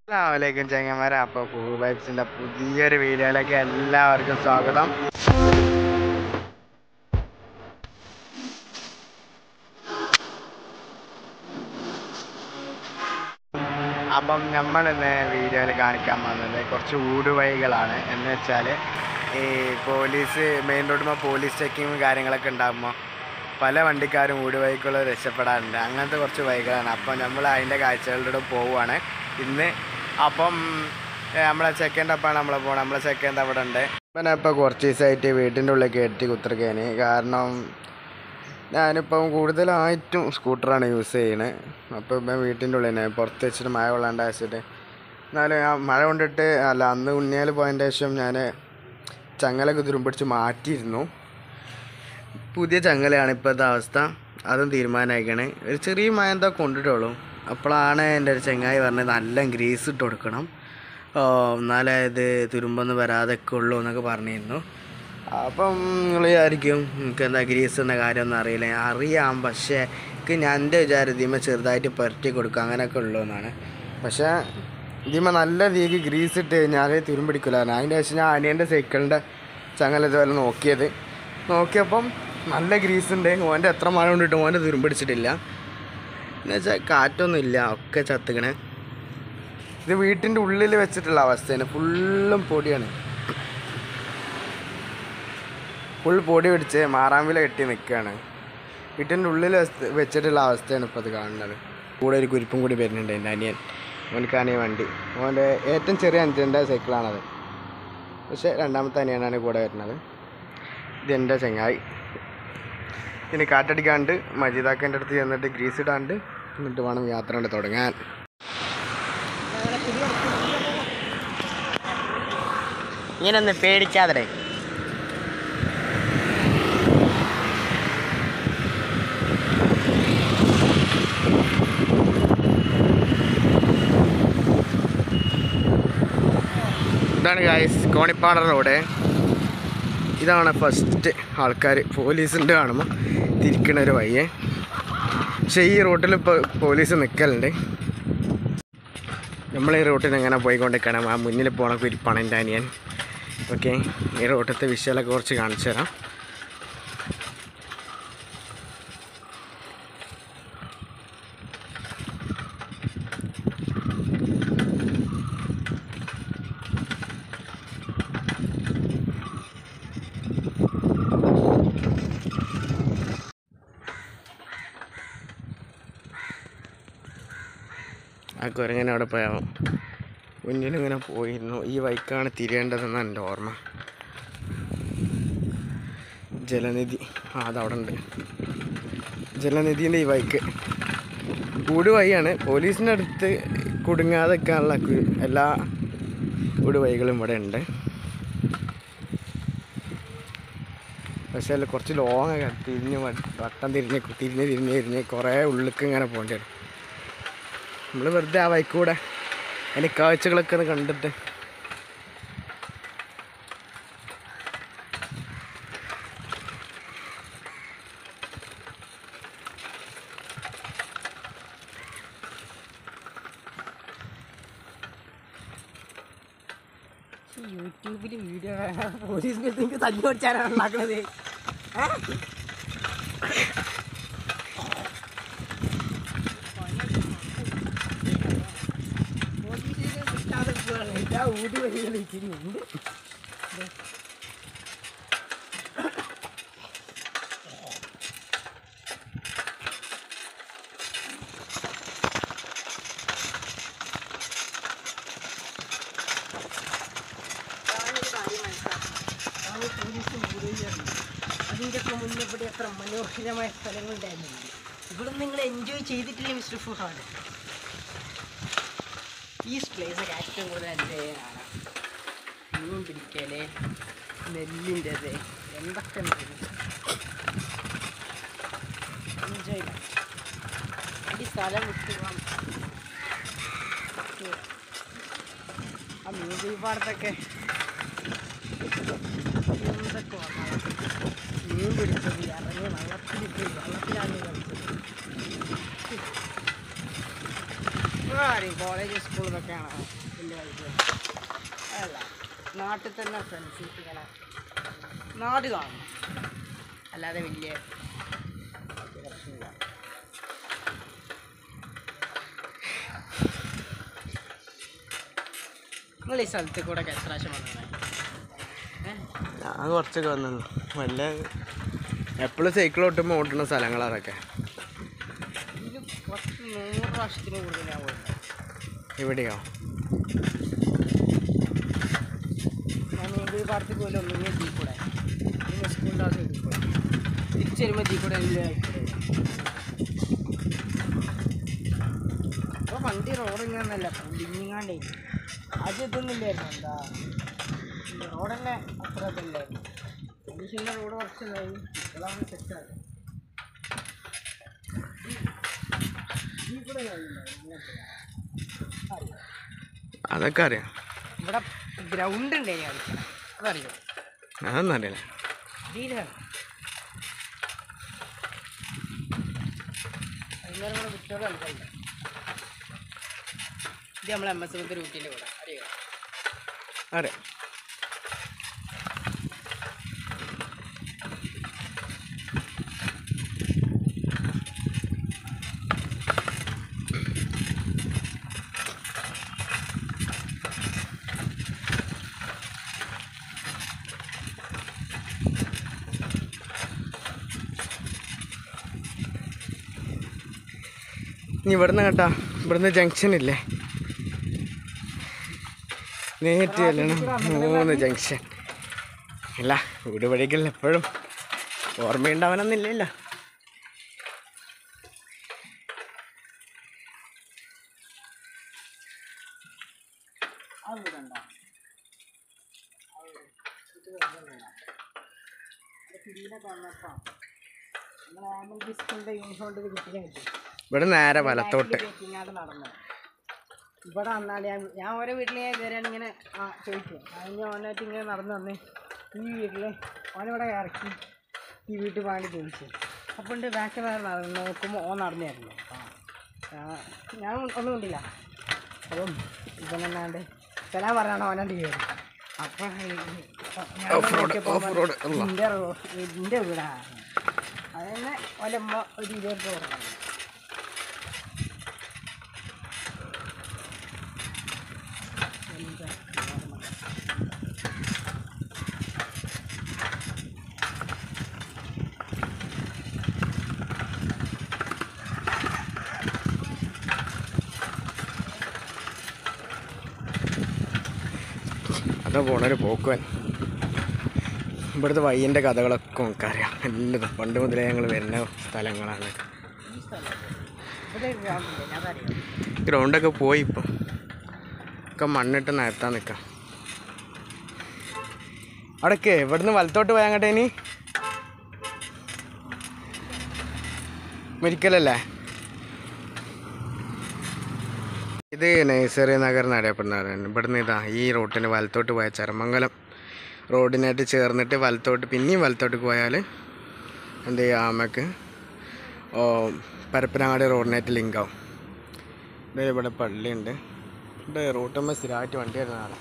അസ്സലാമലൈക്കും ചങ്ങന്മാരെ അപ്പോൾ ഫൂ വൈബ്സിൻ്റെ പുതിയൊരു വീഡിയോയിലേക്ക് എല്ലാവർക്കും സ്വാഗതം അപ്പം നമ്മൾ ഇന്ന് വീഡിയോയിൽ കാണിക്കാൻ വന്നത് കുറച്ച് ഊടുവഴികളാണ് എന്ന് വെച്ചാൽ ഈ പോലീസ് മെയിൻ റോഡുമ്പോൾ പോലീസ് ചെക്കിങ്ങും കാര്യങ്ങളൊക്കെ ഉണ്ടാകുമ്പോൾ പല വണ്ടിക്കാരും ഊടുവഴിക്കുള്ള രക്ഷപ്പെടാറുണ്ട് അങ്ങനത്തെ കുറച്ച് വഴികളാണ് അപ്പം നമ്മൾ അതിൻ്റെ കാഴ്ചകളിലൂടെ പോവുകയാണ് ഇന്ന് അപ്പം ഏ, നമ്മളെ ചെക്കൻ്റെ ഒപ്പമാണ് നമ്മൾ പോകണം നമ്മളെ ചെക്കൻ്റെ അവിടെ ഉണ്ട് പിന്നെ ഇപ്പോൾ കുറച്ച് ദിവസമായിട്ട് വീട്ടിൻ്റെ ഉള്ളിൽ കയറ്റി കുത്തിരിക്കാന് കാരണം ഞാനിപ്പം കൂടുതലായിട്ടും സ്കൂട്ടറാണ് യൂസ് ചെയ്യണത് അപ്പോൾ ഇപ്പം വീട്ടിൻ്റെ ഉള്ളിൽ തന്നെ പുറത്ത് വെച്ചിട്ട് മഴ കൊള്ളാണ്ട് വെച്ചിട്ട് എന്നാലും ഞാൻ മഴ കൊണ്ടിട്ട് അല്ല അന്ന് ഉണ്ണിയാൽ പോയതിൻ്റെ ശേഷം ഞാൻ ചങ്ങലൊക്കെ തുരുമ്പിടിച്ച് മാറ്റിയിരുന്നു പുതിയ ചങ്ങലയാണ് ഇപ്പോഴത്തെ അവസ്ഥ അതും തീരുമാനമായിക്കണേ ഒരു ചെറിയ മഴ എന്താ കൊണ്ടിട്ടുള്ളൂ അപ്പോഴാണ് എൻ്റെ ഒരു ചങ്ങായി പറഞ്ഞത് നല്ല ഗ്രീസ് ഇട്ട് കൊടുക്കണം ഓ, എന്നാലേ ഇത് തുരുമ്പൊന്നും വരാതൊക്കെ ഉള്ളൂ എന്നൊക്കെ പറഞ്ഞിരുന്നു അപ്പം നിങ്ങൾ വിചാരിക്കും എനിക്ക് എന്താ ഗ്രീസ് എന്ന കാര്യമൊന്നും അറിയില്ല അറിയാം പക്ഷേ എനിക്ക് ഞാൻ എൻ്റെ വിചാരം ഇതിമ ചെറുതായിട്ട് പുരട്ടി കൊടുക്കുക അങ്ങനെയൊക്കെ ഉള്ളൂ എന്നാണ് പക്ഷേ ഇതിമ നല്ല രീതിക്ക് ഗ്രീസ് ഇട്ട് കഴിഞ്ഞാൽ തുരുമ്പിടിക്കില്ല അതിൻ്റെ ശേഷം ഞാൻ അനിയൻ്റെ സൈക്കിളിൻ്റെ ചങ്ങല ഇതുപോലെ നോക്കിയത് നോക്കിയപ്പം നല്ല ഗ്രീസ് ഉണ്ട് ഓൻ്റെ എത്ര മഴ കൊണ്ടിട്ട് ഓൻ്റെ തുരുമ്പിടിച്ചിട്ടില്ല എന്ന് വെച്ചാൽ കാറ്റൊന്നും ഇല്ല ഒക്കെ ചത്തുക്കണേ ഇത് വീട്ടിൻ്റെ ഉള്ളിൽ വെച്ചിട്ടുള്ള അവസ്ഥയാണ് ഫുള്ളും പൊടിയാണ് ഫുൾ പൊടി പിടിച്ച് മാറാമ്പില കെട്ടി നിൽക്കുകയാണ് വീട്ടിൻ്റെ ഉള്ളിൽ വെച്ച് വെച്ചിട്ടുള്ള അവസ്ഥയാണ് ഇപ്പോൾ അത് കാണുന്നത് കൂടെ ഒരു കുരിപ്പും കൂടി വരുന്നുണ്ട് എൻ്റെ അനിയൻ ഓനക്കാണ് ഈ വണ്ടി ഓൻ്റെ ഏറ്റവും ചെറിയ അഞ്ചിൻ്റെ സൈക്കിളാണത് പക്ഷേ രണ്ടാമത്തെ അനിയനാണ് കൂടെ വരുന്നത് ഇതെൻ്റെ ചങ്ങായി ഇനി കാറ്റടിക്കാണ്ട് മജീദാക്കൻ്റെ അടുത്ത് ചെന്നിട്ട് ഗ്രീസ് ഇടാണ്ട് എന്നിട്ട് വേണം യാത്ര കൊണ്ട് തുടങ്ങാൻ ഇങ്ങനൊന്ന് പേടിക്കാതെ ഇതാണ് ഗായ്സ് കോണിപ്പാട റോഡ് ഇതാണ് ഫസ്റ്റ് ആൾക്കാർ പോലീസിൻ്റെ കാണുമ്പോൾ തിരിക്കണ ഒരു വഴിയെ പക്ഷേ ഈ റൂട്ടിൽ ഇപ്പോൾ പോലീസ് നിൽക്കലുണ്ട് നമ്മൾ ഈ റൂട്ടിൽ എങ്ങനെ പോയിക്കൊണ്ടിരിക്കണം ആ മുന്നിൽ പോണ കുരിപ്പാണ് എൻ്റെ അനിയൻ ഓക്കെ ഈ റൂട്ടത്തെ വിഷയമൊക്കെ കുറച്ച് കാണിച്ചു തരാം ആ കുരങ്ങനെ അവിടെ പോയാവും മുന്നിലിങ്ങനെ പോയിരുന്നു ഈ വൈക്കാണ് തിരിയേണ്ടതെന്നാണ് എൻ്റെ ഓർമ്മ ജലനിധി ആ അതവിടെ ഉണ്ട് ജലനിധിൻ്റെ ഈ വൈക്ക് കൂട് വഴിയാണ് പോലീസിൻ്റെ അടുത്ത് കുടുങ്ങാതെ നിൽക്കാനുള്ള കു- എല്ലാ കൂട് വഴികളും ഇവിടെ ഉണ്ട് പക്ഷേ അതിൽ കുറച്ച് ലോങ് ഒക്കെ തിരിഞ്ഞ് വ- വട്ടം തിരിഞ്ഞ് തിരിഞ്ഞ് തിരിഞ്ഞ് തിരിഞ്ഞ് കുറേ ഉള്ളിലേക്ക് ഇങ്ങനെ പോകേണ്ടി വരും നമ്മൾ വെറുതെ ആ വഴിക്കൂടെ അതിൻ്റെ കാഴ്ചകളൊക്കെ ഒന്ന് കണ്ടിട്ട് യൂട്യൂബിൽ വീഡിയോ പോലീസിന്റെ അടുത്ത് എനിക്ക് തല്ലി പഠിച്ചാലാണ് ഉണ്ടാക്കണത് ഊടി വഴികൾ ഇച്ചിരി ഉണ്ട് ആണ് പോലീസും കൂടുതലാണ് അതിൻ്റെ ഒക്കെ മുന്നേപ്പടി എത്ര മനോഹരമായ സ്ഥലങ്ങളുണ്ടായിരുന്നു ഇവിടെ നിങ്ങൾ എൻജോയ് ചെയ്തിട്ടില്ലേ മിസ്റ്റർ ഫുഹാഡ് ഈ പ്ലേസ് ഒക്കെ ഏറ്റവും കൂടുതൽ എൻജോയ് ചെയ്യാനാണ് മീൻ പിടിക്കല് നെല്ലിൻ്റെത് എന്തൊക്കെ എൻജോയ് ഈ സ്ഥലം വിട്ട് പോകാൻ ആ മ്യൂസിക് പാടത്തൊക്കെ എന്തൊക്കെ വന്നതാ. മീൻ പിടിച്ചത് ഇറങ്ങി വെള്ളത്തിൽ പോയി വെള്ളത്തിലാണ് കളിച്ചത് കോളേജ് സ്കൂൾ ഇതൊക്കെയാണ് വലിയ വൈബ് അല്ല നാട്ടിൽ തന്നെ ഫ്രണ്ട്സ് ഇങ്ങനെ നാട് കാണണം അല്ലാതെ വലിയ പ്രശ്നമില്ല നിങ്ങൾ ഈ സ്ഥലത്ത് കൂടെ ഒക്കെ എത്ര പ്രാവശ്യം വന്നേ ഞാൻ കുറച്ചൊക്കെ വന്നു വല്ല എപ്പോഴും സൈക്കിൾ ഓട്ടുമ്പോൾ ഓട്ടുന്ന സ്ഥലങ്ങളാ അതൊക്കെ ഇത് പത്ത് നൂറ് പ്രാവശ്യത്തിന് കൂടുതൽ ഞാൻ പോയിട്ടുണ്ട് ഇവിടെയോ ഞാൻ നീന്തൽ പാടത്തിൽ പോലും ഒന്നും എത്തി കൂടെ പിന്നെ സ്കൂളിൻ്റെ ആ സൈഡിൽ കൂടെ തിരിച്ചു വരുമ്പോൾ എത്തി കൂടെ എല്ലാം ആയിക്കൂടെ അപ്പോൾ വണ്ടി റോഡ് ഇങ്ങനല്ല ഡിങ്ങിങ്ങാണ്ടേ അത് ഇതൊന്നുമില്ലായിരുന്നു എന്താ ഈ റോഡ് തന്നെ അത്ര ഇതല്ലായിരുന്നു മനുഷ്യൻ്റെ റോഡ് കുറച്ച് ഇതായി ഇപ്പോഴാണ് സെറ്റായത് ഈ കൂടെ കഴിയുന്നുണ്ടായിരുന്നു അങ്ങനത്തെ അറിയാം അതൊക്കെ അറിയാം ഇവിടെ ഗ്രൗണ്ട് ഉണ്ട് ഞാൻ അതറിയോ അതൊന്നും അറിയില്ല ഇതിലാണ് വൈകുന്നേരം കൂടെ കുട്ടിയോട് കളിക്കണ്ട ഇത് നമ്മളെ എം എസ് ബന്ധ റൂട്ടിൻ്റെ കൂടെ അറിയോ അറിയാം ഇനി ഇവിടുന്ന് കേട്ടാ ഇവിടുന്ന് ജംഗ്ഷൻ ഇല്ലേ നേരിട്ട് ചെല്ലണം മൂന്ന് ജംഗ്ഷൻ അല്ല വീട് വഴികൾ എപ്പോഴും ഓർമ്മയുണ്ടാവണമെന്നില്ലല്ലോ ആ വീടുണ്ടോ തിരിയിലൊക്കെ വന്നപ്പോൾ നമ്മളെ ആംബുലൻസ് സ്കൂളിൻ്റെ യൂണിഫോം കൊണ്ട് കിട്ടിയാൽ കിട്ടി ഇവിടെ നേരെ വലത്തോട്ട് ഇങ്ങോട്ട് നടന്നത് ഇവിടെ വന്നാണ് ഞാൻ ഞാൻ ഓരോ വീട്ടിൽ ഞാൻ കയറിയാണ് ഇങ്ങനെ ആ ചോദിക്കും അതിന് ഓനായിട്ട് ഇങ്ങനെ നടന്നു വന്ന് ഈ വീട്ടിൽ ഓനിവിടെ ഇറക്കി ഈ വീട്ടിൽ വേണ്ടി ചോദിച്ചു അപ്പോൾ ഉണ്ട് ബാക്ക് നടന്ന് നോക്കുമ്പോൾ ഓൻ നടന്നു തരുന്നു ആ ഞാൻ ഒന്നും കൊണ്ടില്ല അപ്പം ഇവനെന്നാണ്ട് തരാൻ പറഞ്ഞാണ് ഓനാണ്ട് കയറി അപ്പം Off road, off road, അള്ളാ. എൻ്റെ എൻ്റെ വീടാ അതന്നെ ഓലമ്മ ഒരു ഇരുപത് രൂപ കൊടുക്കണം അതാ പോണൊരു പോക്കുവൻ ഇവിടുത്തെ വയ്യൻ്റെ കഥകളൊക്കെ നമുക്കറിയാം എല്ലതും പണ്ട് മുതലേ ഞങ്ങൾ വരുന്ന സ്ഥലങ്ങളാണ് ഈ സ്ഥലം ഇവിടെ ഒരു ഗ്രൗണ്ട് ഉണ്ട് ഞാൻ അറിയാം ഗ്രൗണ്ടൊക്കെ പോയി ഇപ്പം ഒക്കെ മണ്ണിട്ട് നിരത്താൻ നിൽക്കാം അവിടേക്ക് ഇവിടുന്ന് വലത്തോട്ട് പോയാൽ അങ്ങോട്ടേ ഇനി മെഡിക്കലല്ലേ ഇത് നഴ്സറി നഗർ എന്നറിയപ്പെടുന്നതാണ് ഇവിടുന്ന് ഇതാ ഈ റൂട്ടിന് വലത്തോട്ട് പോയ ചരമംഗലം റോഡിനായിട്ട് ചേർന്നിട്ട് വലത്തോട്ട് പിന്നെയും വലത്തോട്ട് പോയാൽ എന്ത് ചെയ്യുക നമുക്ക് ഓ പരപ്പനങ്ങാടി റോഡിനായിട്ട് ലിങ്ക് ആവും ദേ ഇവിടെ പള്ളിയുണ്ട് ഇവിടെ റൂട്ടുമ്പോൾ സ്ഥിരമായിട്ട് വണ്ടി വരുന്നതാണ്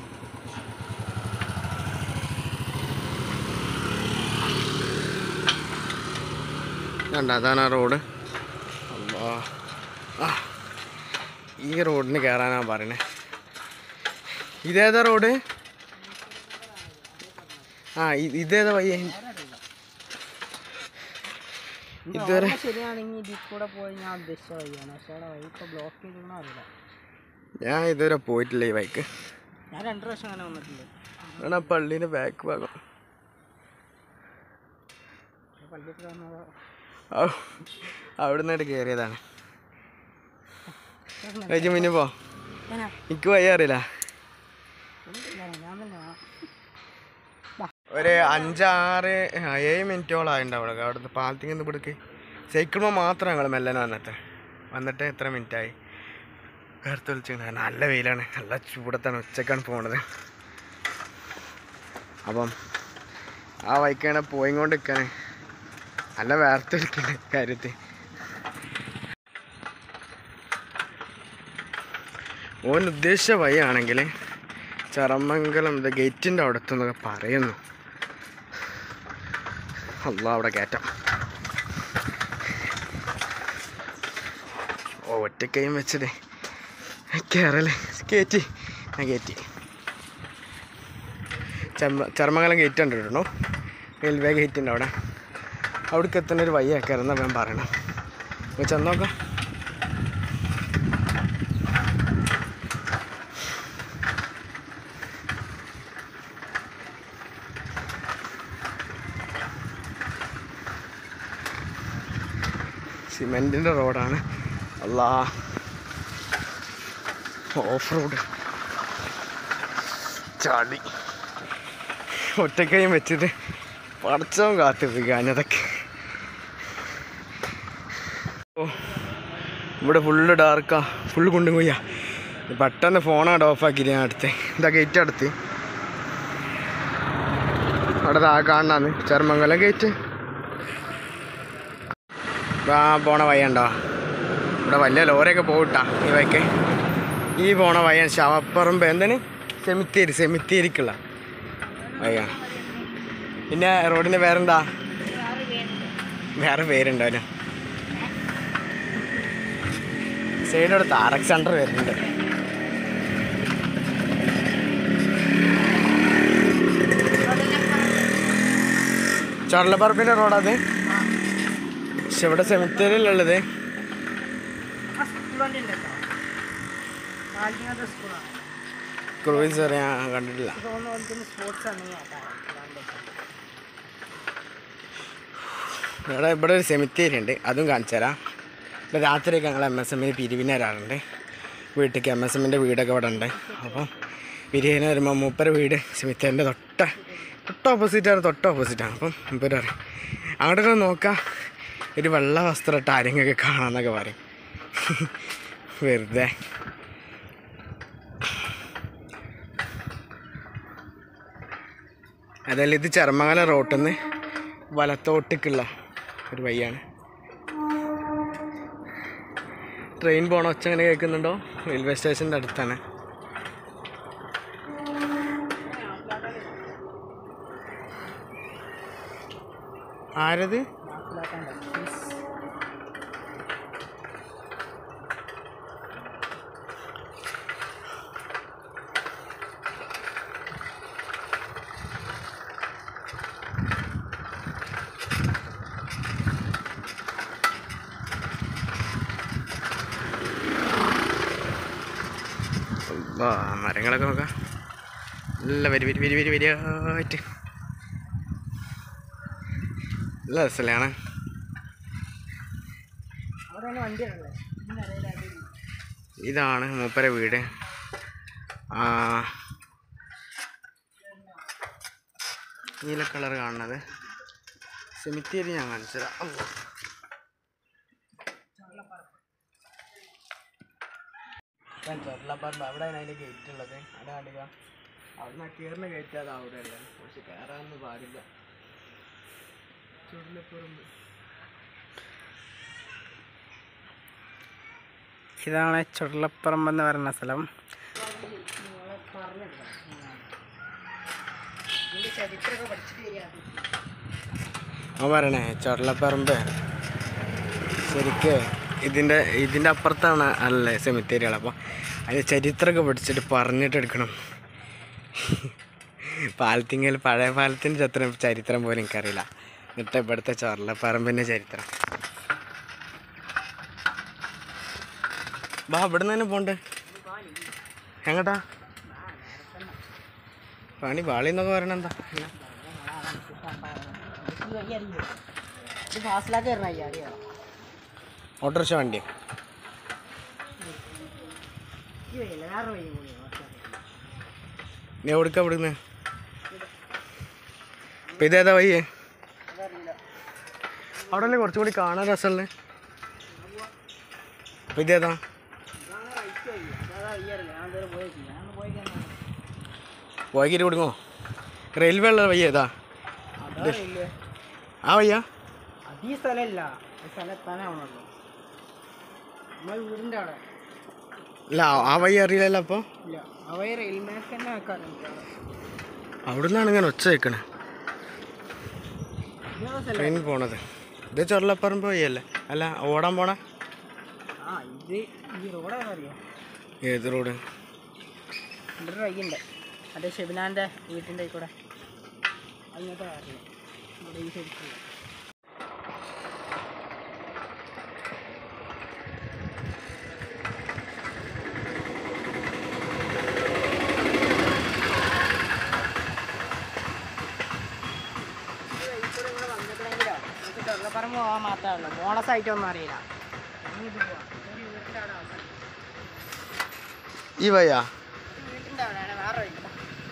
കണ്ട അതാണ് ആ റോഡ് അല്ലാ. ആ ഈ റോഡിന് കയറാനാണ് പറയണേ ഇതേതാ റോഡ് ആ ഇ- ഇതേതാ വയ്യ ഇതുവരെ ഓർമ്മ ശരിയാണെങ്കിൽ ഇതിൽ കൂടെ പോയി ഞാൻ ഉദ്ദേശിച്ച വഴിയാണ് പക്ഷേ അവിടെ വഴി ഇപ്പോൾ ബ്ലോക്ക് ചെയ്തൊന്നും അറിയില്ല ഞാൻ ഇതുവരെ പോയിട്ടില്ല ഈ ബൈക്ക് ഞാൻ രണ്ട് പ്രാവശ്യം അങ്ങനെ വന്നിട്ടുണ്ട് ആണ് ആ പള്ളീൻ്റെ ബാക്ക് ഭാഗം പള്ളിയിൽ വന്നത് ഔ, അവിടുന്നായിട്ട് കയറിയതാണ് കഴിച്ച് മുന്നേ പോ ഞാനാ എനിക്ക് വയ്യ അറിയില്ല ഒന്നുമില്ല, ഞാൻ തന്നെ ആ. ഒരു അഞ്ചാറ് ആ, ഏഴ് മിനിറ്റോളം ആയിട്ടുണ്ട് അവിടെ അവിടുന്ന് പാലത്തിൽ നിന്ന് ഇവിടേക്ക് സൈക്കിളുമ്പോൾ മാത്രം ഞങ്ങൾ മെല്ലനെ വന്നിട്ട് വന്നിട്ട് എത്ര മിനിറ്റായി വേർത്ത് വിളിച്ചിട്ടുണ്ട് നല്ല വെയിലാണ് നല്ല ചൂടത്താണ് ഉച്ചക്കാണ് പോണത് അപ്പം ആ വൈക്കാണ് പോയിക്കൊണ്ട് നിൽക്കാണ് നല്ല വേർത്ത് വിളിക്കുന്ന കാര്യത്തിൽ ഓൻ ഉദ്ദേശിച്ച വഴിയാണെങ്കിൽ ചറമംഗലം ഇത് ഗേറ്റിൻ്റെ അടുത്തെന്നൊക്കെ പറയുന്നു അല്ല അവിടെ കയറ്റാം ഓ ഒറ്റക്കൈയും വെച്ചത് കയറല്ലേ കയറ്റി ഞാൻ കയറ്റി ചെമ്മ ചർമ്മകലം ഗേറ്റ് ഉണ്ട് കേട്ടോ റെയിൽവേ ഗേറ്റിൻ്റെ അവിടെ അവിടേക്ക് എത്തുന്ന ഒരു വയ്യാക്കാരെന്നാ ഞാൻ പറയണം അപ്പോൾ ചെന്ന് നോക്കാം സിമെൻറ്റിൻ്റെ റോഡാണ് അല്ലാ ഓഫ് റോഡ് ചാടി ഒറ്റക്കൈയും വെച്ചിട്ട് പടച്ചവും കാത്തിപ്പിക്കാഞ്ഞതൊക്കെ ഓ ഇവിടെ ഫുള്ള് ഡാർക്കാ ഫുള്ള് കൊണ്ടുപോയാ പെട്ടെന്ന് ഫോണാണ് ഓഫാക്കിയിട്ട് ഞാൻ അടുത്ത് ഇതാ ഗേറ്റ് അടുത്ത് അവിടെ താ കാണാന്ന് ചെറുമംഗലം ഗേറ്റ് ആ പോണ വഴിയുണ്ടോ ഇവിടെ വലിയ ലോറിയൊക്കെ പോകട്ടാ ഈ വഴിക്ക് ഈ പോണ വഴിയാണ് ശവപ്പറമ്പ് എന്താണ് സെമിത്തേരി സെമിത്തേരിക്കുള്ള വഴിയാ പിന്നെ റോഡിൻ്റെ പേരെന്താ വേറെ പേരുണ്ടോ അതിന് സൈഡോട് താരക് സെൻറ്റർ വരുന്നുണ്ട് ചൊടലപ്പറമ്പിൻ്റെ റോഡത് പക്ഷെ ഇവിടെ സെമിത്തേരിയിലുള്ളത് ആ സ്കൂൾ വണ്ടി ഉണ്ട് കേട്ടോ കാലിക്കങ്ങനത്തെ സ്കൂളാണ് ക്രൂയിസർ ഞാൻ കണ്ടിട്ടില്ല തോന്നുന്നു ഓൽക്കൊന്ന് സ്പോർട്സ് ആണ് കേട്ടോ ഇവിടെ ഇവിടെ ഒരു സെമിത്തേരി ഉണ്ട് അതും കാണിച്ചു തരാം ഇവിടെ രാത്രിയൊക്കെ ഞങ്ങൾ എം എസ് എമ്മിന് പിരിവിന് വരാറുണ്ട് വീട്ടിലേക്ക് എം എസ് എമ്മിൻ്റെ വീടൊക്കെ ഇവിടെ ഉണ്ട് അപ്പം പിരിവിന് വരുമ്പോൾ മൂപ്പര വീട് സെമിത്തേരിൻ്റെ തൊട്ട തൊട്ട് ഓപ്പോസിറ്റാണ് തൊട്ട് ഓപ്പോസിറ്റാണ് അപ്പം മൂപ്പര് പറയും അങ്ങോട്ടൊക്കെ നോക്കാം ഒരു വെള്ള വസ്ത്രം ഇട്ട് ആരെങ്കിലൊക്കെ കാണാമെന്നൊക്കെ പറയും വെറുതെ അതല്ല ഇത് ചെറുമംഗല റോട്ടിൽ നിന്ന് വലത്തോട്ടേക്കുള്ള ഒരു വഴിയാണ് ട്രെയിൻ പോണ ഒച്ച അങ്ങനെ കേൾക്കുന്നുണ്ടോ റെയിൽവേ സ്റ്റേഷൻ്റെ അടുത്താണ് ആരത് ആ മരങ്ങളൊക്കെ നോക്കാം നല്ല വരി വരി വരി വരി വരിയായിട്ട് നല്ല രസമാണ് അവിടെ തന്നെ വണ്ടിയാണല്ലേ ഇതിൻ്റെ ഇടയിലായിട്ട് ഇതാണ് മൂപ്പര വീട് ആ നീല കളർ കാണുന്നത് സെമിത്തേരി ഞാൻ കാണിച്ചുതരാം അള്ളാ. ഞാൻ ചൊല്ലപ്പറമ്പ് അവിടെ അതിൻ്റെ ഗേറ്റ് ഉള്ളത് അവിടെ കാണിക അവിടെ കയറുന്ന ഗേറ്റ് അത് അവിടെ ഉള്ളത് പക്ഷെ കയറാനൊന്നും പാടില്ല ചുടലപ്പുറമ്പ് ഇതാണ് ചുടലപ്പറമ്പ് എന്ന് പറയുന്ന സ്ഥലം ചരിത്രമൊക്കെ പഠിച്ചിട്ട് അവൻ പറയണേ ചൊടലപ്പറമ്പ് ശരിക്ക് ഇതിൻ്റെ ഇതിൻ്റെ അപ്പുറത്താണ് അല്ലേ സെമിത്തേരികൾ അപ്പോൾ അതിൻ്റെ ചരിത്രമൊക്കെ പഠിച്ചിട്ട് പറഞ്ഞിട്ട് എടുക്കണം പാലത്തിങ്കൽ പഴയ പാലത്തിൻ്റെ ചരിത്രം ചരിത്രം പോലും എനിക്കറിയില്ല എന്നിട്ട് ഇവിടുത്തെ ചൊടലപ്പറമ്പിൻ്റെ ചരിത്രം ബാ ഇവിടെ നിന്ന് തന്നെ പോണ്ടേ എങ്ങട്ടാ പണി പാളി എന്നൊക്കെ പറയണ എന്താ ഇത് ഫാസിലാക്കി തരണം അയ്യാ അറിയോ ഓട്ടോറിക്ഷ വണ്ടി ഈ വഴിയല്ല വേറെ വഴി പോയി നീ എവിടുക്ക ഇവിടുന്ന് ഇപ്പം ഇതേതാ വയ്യേ അതറിയില്ല അവിടെ അല്ലേ കുറച്ചും കൂടി കാണാൻ രസമല്ലേ അപ്പം ഇതേതാ ഇതാണ് റൈറ്റ് വഴി അതാ വഴി അറിയില്ല ഞാൻ ഇതുവരെ പോയിട്ടില്ല ഞാൻ പോയി കഴിഞ്ഞാൽ വൈകിട്ട് കൊടുങ്ങോ റെയിൽവേ ഉള്ള വയ്യ ഏതാ അതറിയില്ലേ ആ വയ്യ അത് ഈ സ്ഥലമില്ല ഈ സ്ഥലം എത്താനേ ആവണുള്ളൂ നമ്മൾ വീടിൻ്റെ അവിടെ അല്ല ആ- ആ വഴി അറിയില്ലല്ലോ അപ്പോൾ ഇല്ല അവ റെയിൽമാർക്ക് തന്നെ വെക്കാറുണ്ട് അവിടെ നിന്നാണ് ഇങ്ങനെ ഒച്ച വെക്കണേ ട്രെയിൻ പോണത് ഇത് ചൊറലപ്പറമ്പ് വഴിയല്ലേ അല്ല ഓടാൻ പോണ ആ ഇത് ഈ റോഡാണ് അറിയാം ഏത് റോഡ് ഇവിടെ ഒരു വഴിയുണ്ട് മറ്റേ ഷെബിനാൻ്റെ വീട്ടിൻ്റെ കൂടെ അങ്ങനത്തെ അറിയാം ഇവിടെ ഈ ശരിക്കും പറമ്പ് പോകാൻ മാത്രമേ ഉള്ളൂ ബോണസ് ആയിട്ടൊന്നും അറിയില്ല ഇനി ഇത് പോവാം ഒരു വീട്ടിൻ്റെ അവിടെ അവസാനം ഈ വയ്യാ വീട്ടിൻ്റെ അവിടെയാണ് വേറെ വഴി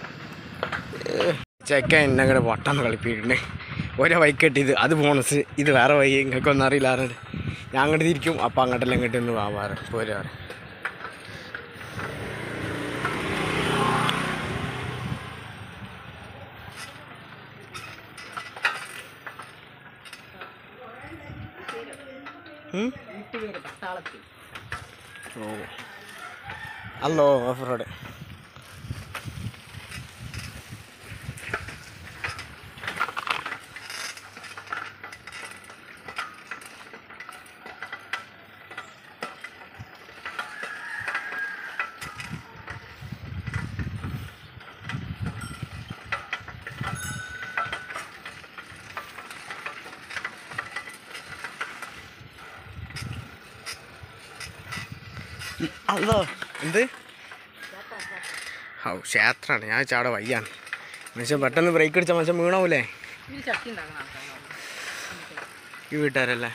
ചെക്ക എന്നെ അങ്ങോട്ട് വട്ടാന്ന് കളിപ്പിട്ടുണ്ട് ഒരേ വൈക്ക് കെട്ടിയത് അത് ബോണസ് ഇത് വേറെ വഴി നിങ്ങൾക്കൊന്നും അറിയില്ലാറ് ഞാൻ അങ്ങോട്ട് തിരിക്കും അപ്പം അങ്ങോട്ടെല്ലാം ഇങ്ങോട്ട് ഒന്ന് വാവാറ് പോരാറ് ഉം? വീട്ടുപേര് പട്ടാളത്തിൽ ഓ അല്ലോ ഓഫ് റോഡ് അല്ലോ എന്ത് ഓ ക്ഷേത്രമാണ് ഞാൻ ചാടെ വയ്യാണ് മനുഷ്യൻ പെട്ടെന്ന് ബ്രേക്ക് അടിച്ച മനുഷ്യൻ വീണാവൂലേ ഇതിൽ ചട്ടി ഉണ്ടാക്കുന്ന ആൾക്കാരാണ് ഈ വീട്ടുകാരല്ലേ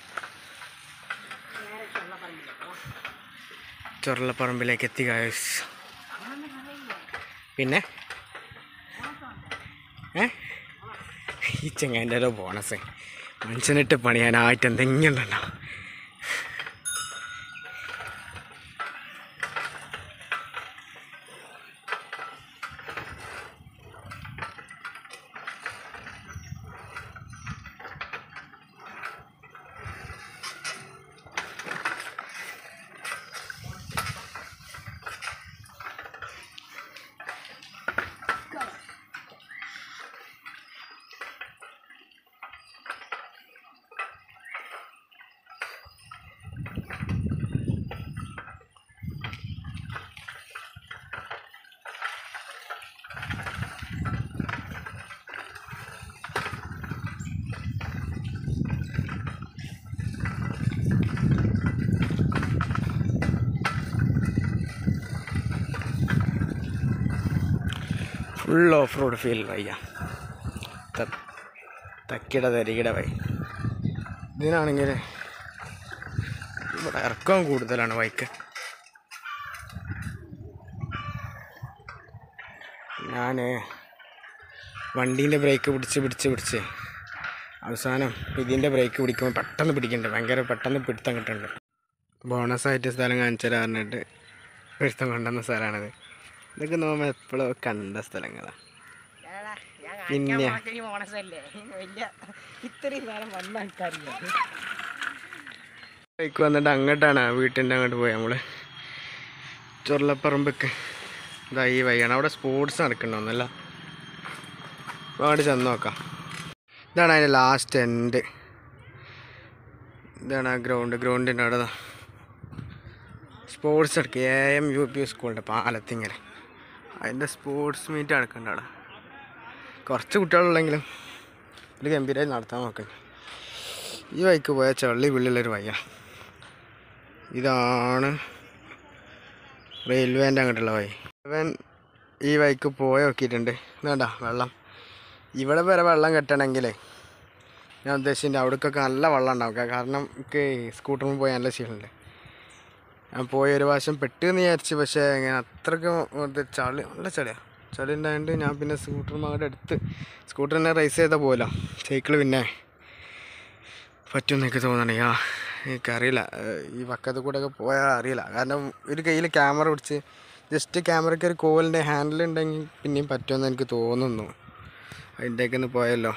നേരെ ചുള്ളപ്പറമ്പിലേക്ക് ചൊറലപ്പറമ്പിലേക്ക് എത്തി ഗായസ് പിന്നെ ഏ ഈ ചെങ്ങാൻ്റെ ഓരോ ബോണസ് മനുഷ്യനിട്ട് പണിയാനായിട്ട് എന്തെങ്കിലും ഉണ്ടോ ഫുൾ ഓഫ് റോഡ് ഫീൽ വയ്യ ത- തക്കിട തരികിട വൈ ഇതിനാണെങ്കിൽ ഇവിടെ ഇറക്കം കൂടുതലാണ് ബൈക്ക് ഞാൻ വണ്ടീൻ്റെ ബ്രേക്ക് പിടിച്ച് പിടിച്ച് പിടിച്ച് അവസാനം ഇതിൻ്റെ ബ്രേക്ക് പിടിക്കുമ്പോൾ പെട്ടെന്ന് പിടിക്കുന്നുണ്ട് ഭയങ്കര പെട്ടെന്ന് പിടുത്തം കിട്ടുന്നുണ്ട് ബോണസായിട്ട് സ്ഥലം കാണിച്ചു തരാറിട്ട് പിടുത്തം കൊണ്ടുവന്ന സ്ഥലമാണിത് ഇതൊക്കെ നോക്കുമ്പോൾ എപ്പോഴും കണ്ട സ്ഥലങ്ങളാണ് പിന്നെ? മോണസല്ലേ വലിയ ഇത്രയും നേരം വന്ന ആൾക്കാരില്ല ബൈക്ക് വന്നിട്ട് അങ്ങോട്ടാണ് വീട്ടിൻ്റെ അങ്ങോട്ട് പോയി നമ്മൾ ചൊറലപ്പറമ്പൊക്കെ ഇതാ ഈ വഴിയാണ് അവിടെ സ്പോർട്സ് നടക്കണമെന്നല്ല അപ്പോൾ അവിടെ ചെന്ന് നോക്കാം ഇതാണ് അതിൻ്റെ ലാസ്റ്റ് എൻഡ് ഇതാണ് ആ ഗ്രൗണ്ട് ഗ്രൗണ്ടിൻ്റെ അവിടെ സ്പോർട്സ് നടക്കുക എ എം യു പി സ്കൂളിൻ്റെ പാലത്തിങ്ങനെ അതിൻ്റെ സ്പോർട്സ് മീറ്റ് നടക്കുന്നുണ്ട് അവിടെ കുറച്ച് കുട്ടികളുള്ളെങ്കിലും ഒരു ഗംഭീരമായി നടത്താൻ നോക്കുന്നു ഈ വഴിക്ക് പോയ ചള്ളി പുള്ളിയുള്ളൊരു വയ്യ ഇതാണ് റെയിൽവേൻ്റെ അങ്ങോട്ടുള്ള വഴി ഇവൻ ഈ വഴിക്ക് പോയി നോക്കിയിട്ടുണ്ട് വേണ്ട വെള്ളം ഇവിടെ വരെ വെള്ളം കെട്ടണമെങ്കിലേ ഞാൻ ഉദ്ദേശിച്ചിട്ടുണ്ട് അവിടേക്കൊക്കെ നല്ല വെള്ളം ഉണ്ടാവും കാ- കാരണം എനിക്ക് സ്കൂട്ടറിൽ പോയി നല്ല ശീലമുണ്ട് ഞാൻ പോയി ഒരു പ്രാവശ്യം പെട്ടെന്ന് വിചാരിച്ചു പക്ഷേ ഇങ്ങനെ അത്രയ്ക്ക് ഇത് ചളി നല്ല ചളിയാണ് ചളി ഉണ്ടായതുകൊണ്ട് ഞാൻ പിന്നെ സ്കൂട്ടർ അങ്ങോട്ട് എടുത്ത് സ്കൂട്ടർ തന്നെ റേസ് ചെയ്ത പോലോ സൈക്കിൾ പിന്നെ പറ്റുമെന്ന് എനിക്ക് തോന്നണേ ആ എനിക്കറിയില്ല ഏഹ് ഈ പക്കത്ത് കൂടെ ഒക്കെ പോയാൽ അറിയില്ല കാരണം ഒരു കയ്യിൽ ക്യാമറ പിടിച്ച് ജസ്റ്റ് ക്യാമറയ്ക്ക് ഒരു കോലിൻ്റെ ഹാൻഡിൽ ഉണ്ടെങ്കിൽ പിന്നെയും പറ്റുമെന്ന് എനിക്ക് തോന്നുന്നു അതിൻ്റെയൊക്കെ ഒന്ന് പോയല്ലോ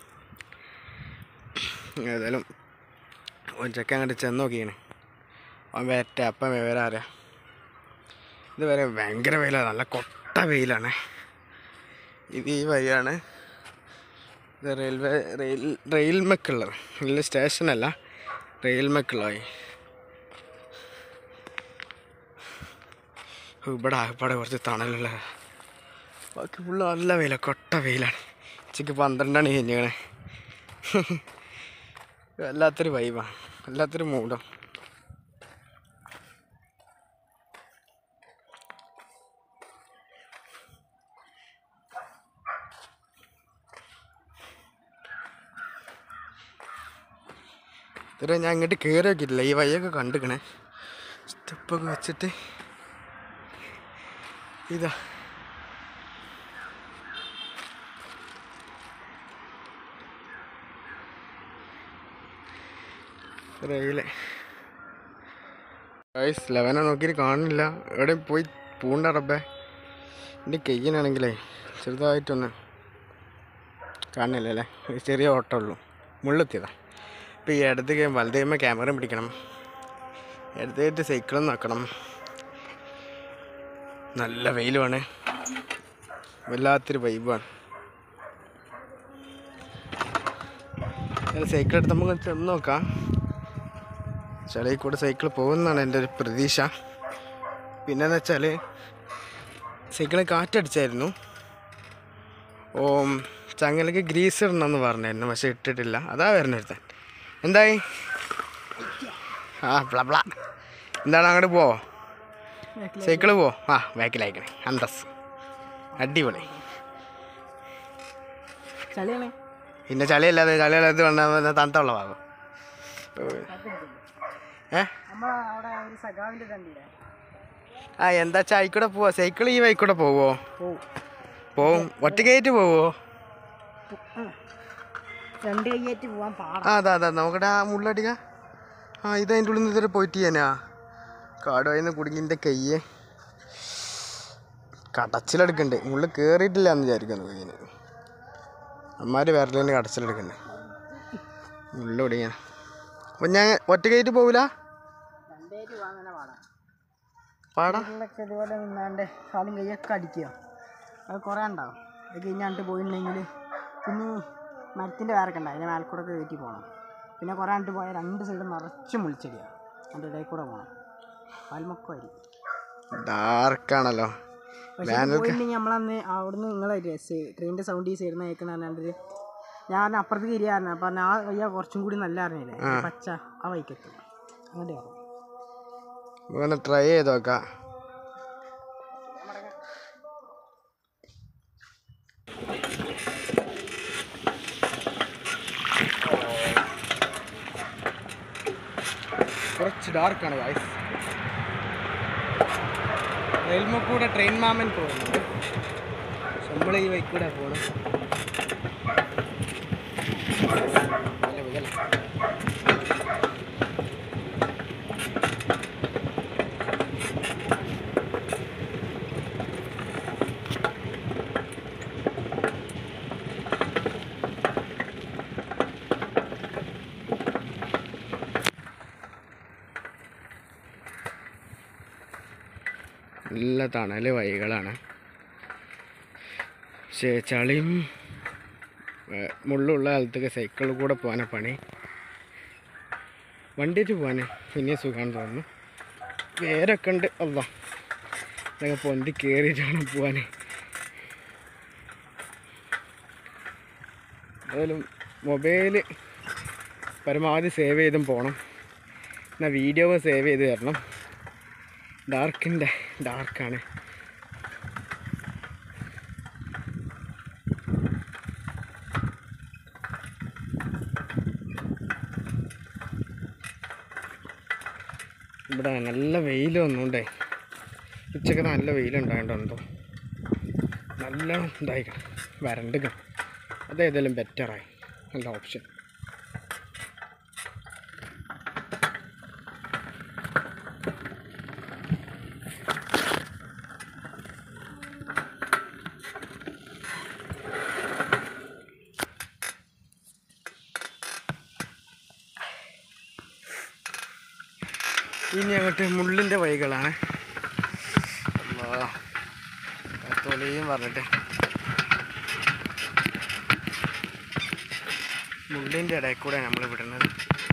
ഏതായാലും ഒറ്റയ്ക്ക് അങ്ങോട്ട് ചെന്ന് നോക്കിയാണ് അവൻ വരട്ടെ അപ്പം വിവരം അറിയാം ഇതുവരെ ഭയങ്കര വെയിലാണ് നല്ല കൊട്ട വെയിലാണ് ഇത് ഈ വഴിയാണ് ഇത് റെയിൽവേ റെയിൽ റെയിൽ മെക്കുള്ളത് റെയിൽവേ സ്റ്റേഷനല്ല റെയിൽ മെക്കുള്ള വഴി ഓ, ഇവിടെ ആകപ്പാടെ കുറച്ച് തണലുള്ള ബാക്കി ഫുള്ള് നല്ല വെയിലാണ് കൊട്ട വെയിലാണ് ഉച്ചയ്ക്ക് പന്ത്രണ്ടാണ് കഴിഞ്ഞാണ് വല്ലാത്തൊരു വൈബാണ് വല്ലാത്തൊരു മൂഡാണ് ഇതുവരെ ഞാൻ ഇങ്ങോട്ട് കയറി നോക്കിയിട്ടില്ല ഈ വഴിയൊക്കെ കണ്ടുക്കണേ സ്റ്റെപ്പൊക്കെ വെച്ചിട്ട് ഇതാ റെയില് ഗൈസ് ലെവനെ നോക്കിയിട്ട് കാണില്ല എവിടെ പോയി പൂണ്ട റബ്ബേ എൻ്റെ കയ്യനാണെങ്കിലേ ചെറുതായിട്ടൊന്ന് കാണില്ല അല്ലേ ഒരു ചെറിയ ഓട്ടം ഉള്ളൂ മുള്ളെത്തിയതാ ഇപ്പോൾ ഈ ഇടത് കൈ വലത് കഴിയുമ്പോൾ ക്യാമറ പിടിക്കണം ഇടത് കൈയിട്ട് സൈക്കിളും നോക്കണം നല്ല വെയിലുമാണ് വല്ലാത്തൊരു വൈബാണ് സൈക്കിൾ എടുത്ത് നമുക്ക് ചെന്ന് നോക്കാം ചളിയിൽ കൂടെ സൈക്കിൾ പോകുന്നതാണ് എൻ്റെ ഒരു പ്രതീക്ഷ പിന്നെന്ന് വെച്ചാൽ സൈക്കിളിൽ കാറ്റടിച്ചായിരുന്നു ഓ ചങ്ങലക്ക് ഗ്രീസ് ഇടണമെന്ന് പറഞ്ഞായിരുന്നു പക്ഷെ ഇട്ടിട്ടില്ല അതാ വരുന്നൊരുത്തൻ എന്തായി ആ പ്ല പ്ല എന്താണ് അങ്ങോട്ട് പോവോ സൈക്കിള് പോ ആ ബാക്കിലയക്കണേ അന്തസ് അടിപൊളി ചളിയാണ് പിന്നെ ചളിയല്ലാതെ ചളിയല്ലാതെ വന്ന തണുത്തുള്ള ഭാഗം ഏ നമ്മൾ അവിടെ ഒരു സഖാവിൻ്റെ തണ്ടിയില്ലേ ആ എന്താ വെച്ചാൽ ആയിക്കൂടെ പോവാ സൈക്കിൾ ഈ വഴിക്കൂടെ പോവോ പോവും പോവും ഒറ്റയ്ക്കായിട്ട് പോവോ രണ്ട് കയ്യേറ്റ് പോവാൻ പാടാം ആ അതാ അതാ നോക്കട്ടെ ആ മുള്ളടിക്ക ആ ഇത് അതിൻ്റെ ഉള്ളിൽ നിന്ന് ഇതുവരെ പോയിട്ട് ചെയ്യാനാ കാട് വഴിന്ന് കുടുങ്ങിൻ്റെ കയ്യ് കടച്ചിലെടുക്കണ്ട് മുള്ളു കയറിയിട്ടില്ല എന്ന് വിചാരിക്കുന്നു കയ്യിന് അമ്മാര് വിരലിന് കടച്ചിലെടുക്കണ്ട് മുള്ള ഒടിയാ അപ്പം ഞാൻ ഒറ്റയ്ക്കായിട്ട് പോവില്ല രണ്ടേറ്റ് പോവാൻ തന്നെ പാടാം പാടാ ഇതിലൊക്കെ ഇതുപോലെ നിന്നാണ്ട് കാലും കൈയൊക്കെ അടിക്കുക അത് കുറേ ഉണ്ടാവും അത് കഴിഞ്ഞാണ്ട് പോയിട്ടുണ്ടെങ്കിൽ പിന്നെ ഈ മരത്തിൻ്റെ വേറൊക്കെ ഉണ്ടാവും അതിൻ്റെ മേൽക്കൂടെ ഒക്കെ കയറ്റി പോകണം പിന്നെ കുറേ ആണ്ട് പോയാൽ രണ്ട് സൈഡും നിറച്ച് മുളിച്ചെടിയാണ് അതിൻ്റെ ഇടയിൽ കൂടെ പോകണം പാൽമൊക്കമായിരിക്കും ഡാർക്കാണല്ലോ പക്ഷേ ഇത് പോയിട്ടുണ്ടെങ്കിൽ നമ്മളന്ന് അവിടുന്ന് നിങ്ങളെ ട്രെയിനിൻ്റെ സൗണ്ട് ഈ സൈഡിൽ നിന്ന് കേൾക്കുന്ന പറഞ്ഞാണ്ട് ഞാൻ അപ്പുറത്ത് തിരിയായിരുന്നു അപ്പം ആ വയ്യ കുറച്ചും കൂടി നല്ല അറിഞ്ഞില്ലേ ഈ പച്ച ആ വൈക്കെത്തും അങ്ങോട്ട് കയറും നമുക്കൊന്ന് ട്രൈ ചെയ്ത് നോക്കാം കുറച്ച് ഡാർക്കാണ് വായ്സ് റെയിൽമ കൂടെ ട്രെയിൻ മാമൻ പോകുന്നുണ്ട് നമ്മൾ ഈ വൈക്കൂടെ പോകണം വികല, വികല. നല്ല തണൽ വഴികളാണ് പക്ഷേ ചളിയും ഏ, മുള്ളുള്ള കാലത്തൊക്കെ സൈക്കിളിൽ കൂടെ പോകാനാ പണി വണ്ടിയിട്ട് പോകാൻ പിന്നെ സുഖമാണെന്ന് തോന്നുന്നു വേരൊക്കെ ഉണ്ട് അല്ല ഇതൊക്കെ പൊന്തി കയറിയിട്ട് വേണം പോകാൻ ഏതായാലും മൊബൈല് പരമാവധി സേവ് ചെയ്തും പോകണം എന്നാൽ വീഡിയോ സേവ് ചെയ്ത് തരണം ഡാർക്കിൻ്റെ ഡാർക്കാണ് ഇവിടെ നല്ല വെയിൽ വന്നുകൊണ്ടേ ഉച്ചക്ക് നല്ല വെയിലുണ്ടായിട്ടുണ്ടോ നല്ല ഇതായിക്കണം വരണ്ടുക്കണം അതേതായാലും ബെറ്ററായി നല്ല ഓപ്ഷൻ ഇനി അങ്ങോട്ട് മുള്ളിൻ്റെ വഴികളാണ് തൊലിയും പറഞ്ഞിട്ട് മുള്ളിൻ്റെ ഇടയിൽ കൂടെ നമ്മൾ വിടുന്നത്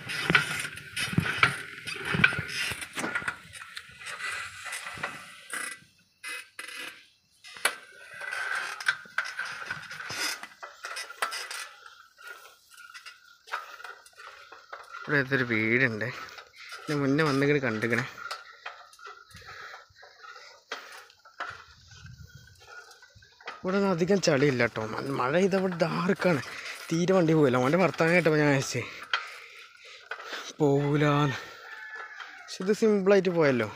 ഇവിടെ അടുത്തൊരു വീടുണ്ട് ഇതിന് മുന്നേ വന്നിങ്ങനെ കണ്ടിക്കണേ ഇവിടെ ഒന്നും അധികം ചളിയില്ല കേട്ടോ മ- മഴ ഇതവിടെ ഡാർക്കാണ് തീരെ വണ്ടി പോകില്ല അവൻ്റെ ഭർത്താവ് കേട്ടപ്പോൾ ഞാൻ വിചാരിച്ചേ പോകൂലാന്ന് പക്ഷെ ഇത് സിമ്പിളായിട്ട് പോയല്ലോ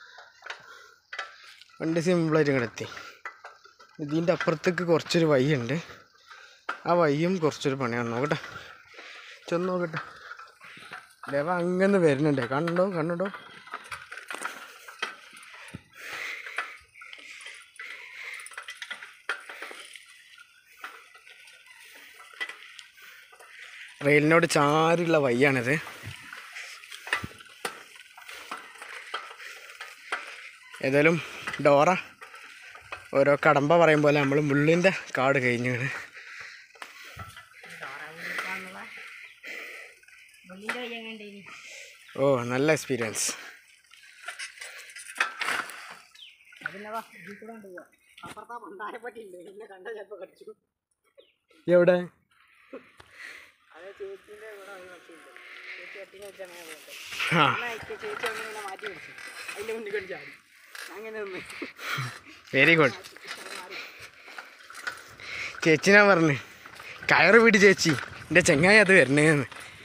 വണ്ടി സിമ്പിളായിട്ട് ഇങ്ങോട്ട് എത്തി ഇതിൻ്റെ അപ്പുറത്തേക്ക് കുറച്ചൊരു വഴിയുണ്ട് ആ വഴിയും കുറച്ചൊരു പണിയാണ് നോക്കട്ടെ ചെന്ന് നോക്കട്ടെ ലെവ അങ്ങനെ വരുന്നുണ്ട് കണ്ടോ കണ്ടോ റെയിലിനോട് ചാരിയുള്ള വഴിയാണിത് ഏതായാലും ഡോറ ഓരോ കടമ്പ പറയും പോലെ നമ്മൾ മുള്ളിൻ്റെ കാട് കഴിഞ്ഞാണ് മുള്ളിൻ്റെ വഴി എങ്ങനെ ഇനി ഓ നല്ല എക്സ്പീരിയൻസ് അതിൻ്റെ വാ ഇതിൽ കൂടെ കൊണ്ട് പോവാം അപ്പുറത്താ പണ്ടാരപ്പറ്റി ഉണ്ട് എന്നെ കണ്ട ചിലപ്പോൾ കടിച്ചു എവിടെ അത് ചേച്ചീൻ്റെ കൂടെ വഴി വെച്ചിട്ടുണ്ട് ചേച്ചി ഒട്ടിനെ വെച്ചാണ് ഞാൻ പോകുന്നത് ആ എന്നാൽ ചേച്ചി ഒന്ന് ഇങ്ങനെ മാറ്റി പിടിച്ചു അതിൻ്റെ മുന്നിൽ കടിച്ചു ചാടി അങ്ങനെ നിന്ന് വെരി ഗുഡ് ചേച്ചി ഞാൻ പറഞ്ഞു കയറ് വീട് ചേച്ചി എൻ്റെ ചെങ്ങായി അത് വരണേന്ന്